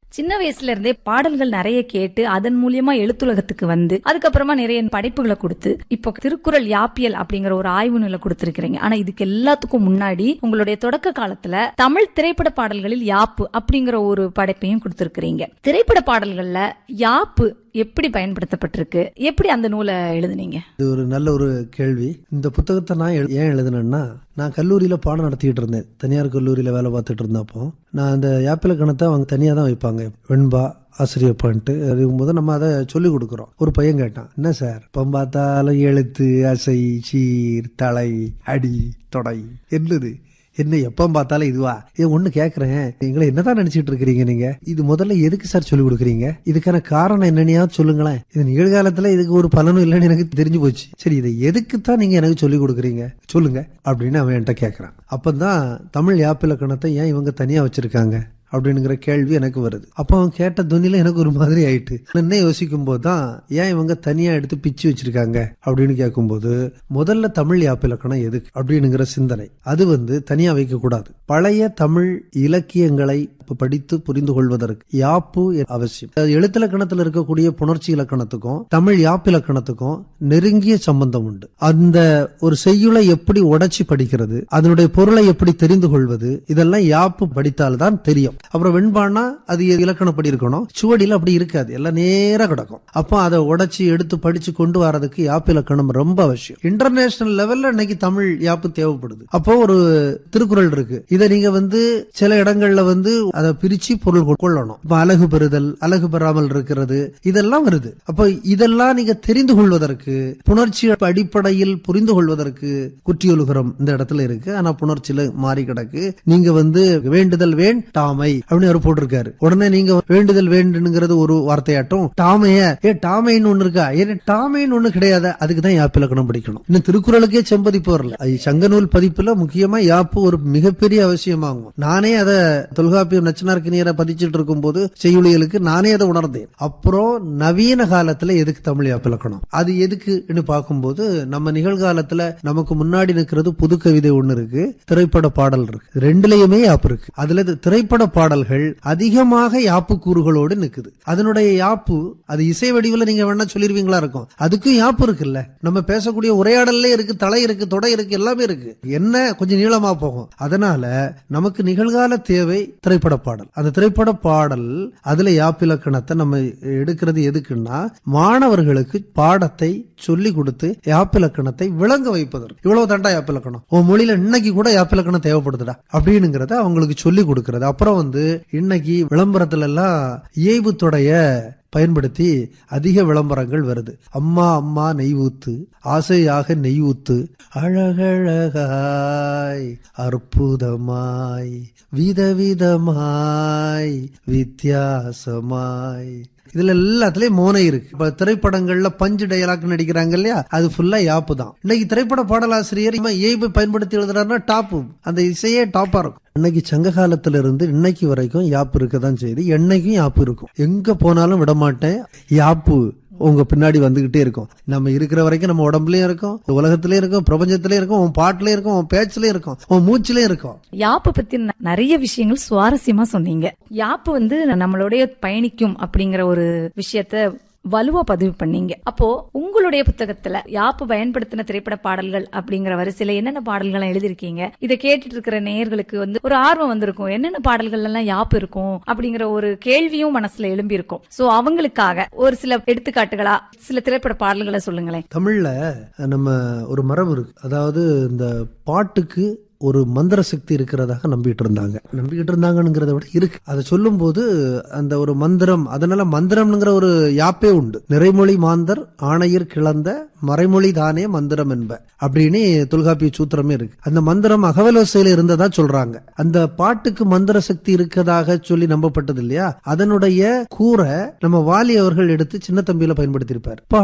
சின்ன வயசுல இருந்தே பாடல்கள் நிறைய கேட்டு அதன் மூலியமா எழுத்துலகத்துக்கு வந்து அதுக்கப்புறமா நிறைய படைப்புகளை கொடுத்து இப்போ திருக்குறள் யாப்பியல் அப்படிங்கிற ஒரு ஆய்வு நூலை கொடுத்திருக்கிறீங்க ஆனா இதுக்கு எல்லாத்துக்கும் முன்னாடி உங்களுடைய தொடக்க காலத்துல தமிழ் திரைப்பட பாடல்களில் யாப்பு அப்படிங்கிற ஒரு படைப்பையும் கொடுத்திருக்கிறீங்க திரைப்பட பாடல்கள்ல யாப்பு எப்படி பயன்படுத்தப்பட்டிருக்கு எப்படி அந்த நூலை எழுதுனீங்க இது ஒரு நல்ல ஒரு கேள்வி இந்த புத்தகத்தை நான் எழு- ஏன் எழுதுனேன்னா நான் கல்லூரியில பாடம் நடத்திக்கிட்டு இருந்தேன் தனியார் கல்லூரியில வேலை பார்த்துட்டு இருந்தப்போ நான் அந்த யாப்பிலக்கணத்தை அவங்க தனியாக தான் வைப்பாங்க வெண்பா ஆசிரியர் பண்ணிட்டு இருக்கும்போது நம்ம அதை சொல்லி கொடுக்குறோம் ஒரு பையன் கேட்டான் என்ன சார் இப்போ பார்த்தாலும் எழுத்து அசை சீர் தலை அடி தொடை என்னது என்ன எப்போ பார்த்தாலும் இதுவா இது ஒண்ணு கேக்குறேன் எங்களை என்னதான் நினைச்சிட்டு இருக்கிறீங்க நீங்க இது முதல்ல எதுக்கு சார் சொல்லி கொடுக்குறீங்க இதுக்கான காரணம் என்னன்னையாவது சொல்லுங்களேன் இது நிகழ்காலத்துல இதுக்கு ஒரு பலனும் இல்லைன்னு எனக்கு தெரிஞ்சு போச்சு சரி இதை எதுக்கு தான் நீங்க எனக்கு சொல்லி கொடுக்குறீங்க சொல்லுங்க அப்படின்னு அவன் என்கிட்ட கேக்குறான் அப்பதான் தமிழ் யாப்பிலக்கணத்தை ஏன் இவங்க தனியா வச்சிருக்காங்க அப்படிங்கிற கேள்வி எனக்கு வருது அப்போ அவன் கேட்ட துணியில எனக்கு ஒரு மாதிரி ஆயிட்டு என்ன யோசிக்கும் போது தான் ஏன் இவங்க தனியா எடுத்து பிச்சு வச்சிருக்காங்க அப்படின்னு கேட்கும்போது முதல்ல தமிழ் யாப்பிலக்கணம் எதுக்கு அப்படிங்கிற சிந்தனை அது வந்து தனியா வைக்க கூடாது பழைய தமிழ் இலக்கியங்களை படித்து புரிந்து கொள்வதற்கு யாப்பு அவசியம் அது எழுத்திலக்கணத்தில் இருக்கக்கூடிய புணர்ச்சி இலக்கணத்துக்கும் தமிழ் யாப்பிலக்கணத்துக்கும் நெருங்கிய சம்பந்தம் உண்டு அந்த ஒரு செய்யுளை எப்படி உடைச்சி படிக்கிறது அதனுடைய பொருளை எப்படி தெரிந்து கொள்வது இதெல்லாம் யாப்பு படித்தால்தான் தெரியும் அப்புறம் வெண்பானா அது இலக்கணப்படி இருக்கணும் சுவடியில் அப்படி இருக்காது எல்லாம் நேரா கிடக்கும் அப்போ அதை உடைச்சி எடுத்து படிச்சு கொண்டு வரதுக்கு யாப்பு இலக்கணம் ரொம்ப அவசியம் இன்டர்நேஷனல் லெவல்ல இன்னைக்கு தமிழ் யாப்பு தேவைப்படுது அப்போ ஒரு திருக்குறள் இருக்கு இதை நீங்க வந்து சில இடங்கள்ல வந்து அதை பிரிச்சு பொருள் கொ- கொள்ளணும் இப்ப அழகு பெறுதல் அழகு பெறாமல் இருக்கிறது இதெல்லாம் வருது அப்ப இதெல்லாம் நீங்க தெரிந்து கொள்வதற்கு புணர்ச்சி அடிப்படையில் புரிந்து கொள்வதற்கு குற்றியொழுகரம் இந்த இடத்துல இருக்கு ஆனா புணர்ச்சியில மாறி கிடக்கு நீங்க வந்து வேண்டுதல் வேண் டாமை அப்படின்னு அவர் போட்டிருக்காரு உடனே நீங்க வேண்டுதல் வேண்டுங்கிறது ஒரு வார்த்தையாட்டும் டாமைய ஏ டாமைன்னு ஒண்ணு இருக்கா ஏன் டாமைன்னு ஒண்ணு கிடையாது அதுக்கு தான் யாப்பு இலக்கணம் படிக்கணும் இன்னும் திருக்குறளுக்கே செம்பதிப்பு வரல அது சங்கநூல் பதிப்புல முக்கியமா யாப்பு ஒரு மிகப்பெரிய அவசியமாகும் நானே அதை தொல்காப்பியம் நச்சினார்க்கு நீரை பதிச்சிட்டு இருக்கும் போது செய்யுளிகளுக்கு நானே அதை உணர்ந்தேன் அப்புறம் நவீன காலத்துல எதுக்கு தமிழ் யாப்பு இலக்கணம் அது எதுக்குன்னு பார்க்கும்போது நம்ம நிகழ்காலத்துல நமக்கு முன்னாடி நிற்கிறது புது கவிதை ஒண்ணு இருக்கு திரைப்பட பாடல் இருக்கு ரெண்டுலயுமே யாப்பு இருக்கு அதுல இது திரைப்பட பாடல்கள் அதிகமாக யாப்பு கூறுகளோடு நிக்குது அதனுடைய யாப்பு அது இசை வடிவில் நீங்க வேணா சொல்லிருவீங்களா இருக்கும் அதுக்கும் யாப்பு இருக்குல்ல நம்ம பேசக்கூடிய உரையாடல்ல இருக்கு தலை இருக்கு தொடை இருக்கு எல்லாமே இருக்கு என்ன கொஞ்சம் நீளமா போகும் அதனால நமக்கு நிகழ்கால தேவை திரைப்பட பாடல் அந்த திரைப்பட பாடல் அதுல யாப்பிலக்கணத்தை நம்ம எடுக்கிறது எதுக்குன்னா மாணவர்களுக்கு பாடத்தை சொல்லி கொடுத்து யாப்பிலக்கணத்தை விளங்க வைப்பதற்கு இவ்வளவு தண்டா யாப்பிலக்கணம் உன் மொழியில இன்னைக்கு கூட யாப்பிலக்கணம் தேவைப்படுதுடா அப்படின்னுங்கிறத அவங்களுக்கு சொல்லி கொடுக்கறது அப்புறம் வந்து இன்னைக்கு விளம்பரத்துல எல்லாம் இயைபுத்துடைய பயன்படுத்தி அதிக விளம்பரங்கள் வருது அம்மா அம்மா நெய் ஊத்து ஆசையாக நெய் ஊத்து அழகழகாய் அற்புதமாய் விதவிதமாய் வித்தியாசமாய் இதுல எல்லாத்துலயும் மோனை இருக்கு இப்ப திரைப்படங்கள்ல பஞ்சு டயலாக் நடிக்கிறாங்க இல்லையா அது ஃபுல்லா யாப்பு தான் இன்னைக்கு திரைப்பட பாடலாசிரியர் இவன் ஏய்பை பயன்படுத்தி எழுதுறாருன்னா டாப்பு அந்த இசையே டாப்பா இருக்கும் இன்னைக்கு சங்க காலத்துல இருந்து இன்னைக்கு வரைக்கும் யாப்பு இருக்கதான் செய்யுது என்னைக்கும் யாப்பு இருக்கும் எங்க போனாலும் விட மாட்டேன் யாப்பு உங்க பின்னாடி வந்துகிட்டே இருக்கும் நம்ம இருக்கிற வரைக்கும் நம்ம உடம்புலயும் இருக்கும் உலகத்திலயும் இருக்கும் பிரபஞ்சத்திலயும் இருக்கும் உன் பாட்டுலயும் இருக்கும் உன் பேச்சுலயும் இருக்கும் உன் மூச்சுலயும் இருக்கும் யாப்பு பத்தி ந- நிறைய விஷயங்கள் சுவாரஸ்யமா சொன்னீங்க யாப்பு வந்து நம்மளுடைய பயணிக்கும் அப்படிங்கிற ஒரு விஷயத்த வலுவா பதிவு பண்ணீங்க அப்போ உங்களுடைய புத்தகத்துல யாப்பு பயன்படுத்தின திரைப்பட பாடல்கள் அப்படிங்கிற வரிசையில என்னென்ன பாடல்கள் எழுதிருக்கீங்க இதை கேட்டுட்டு இருக்கிற நேயர்களுக்கு வந்து ஒரு ஆர்வம் வந்திருக்கும் என்னென்ன பாடல்கள் எல்லாம் யாப்பு இருக்கும் அப்படிங்கிற ஒரு கேள்வியும் மனசுல எழும்பி இருக்கும் சோ அவங்களுக்காக ஒரு சில எடுத்துக்காட்டுகளா சில திரைப்பட பாடல்களை சொல்லுங்களேன் தமிழ்ல நம்ம ஒரு மரபு இருக்கு அதாவது இந்த பாட்டுக்கு ஒரு மந்திர சக்தி இருக்கிறதாக நம்பிட்டு இருந்தாங்க நம்பிக்கிட்டு இருந்தாங்கங்கிறத விட இருக்கு அதை சொல்லும்போது அந்த ஒரு மந்திரம் அதனால மந்திரம்ங்கிற ஒரு யாப்பே உண்டு நிறைமொழி மாந்தர் ஆணையர் கிளந்த மறைமொழி தானே மந்திரம் என்ப அப்படின்னு தொல்காப்பிய சூத்திரமே இருக்கு அந்த மந்திரம் அகவலோசையில இருந்ததா சொல்றாங்க அந்த பாட்டுக்கு மந்திர சக்தி இருக்கதாக சொல்லி நம்பப்பட்டது இல்லையா அதனுடைய கூரை நம்ம வாலி அவர்கள் எடுத்து சின்ன தம்பியில பயன்படுத்தியிருப்பார்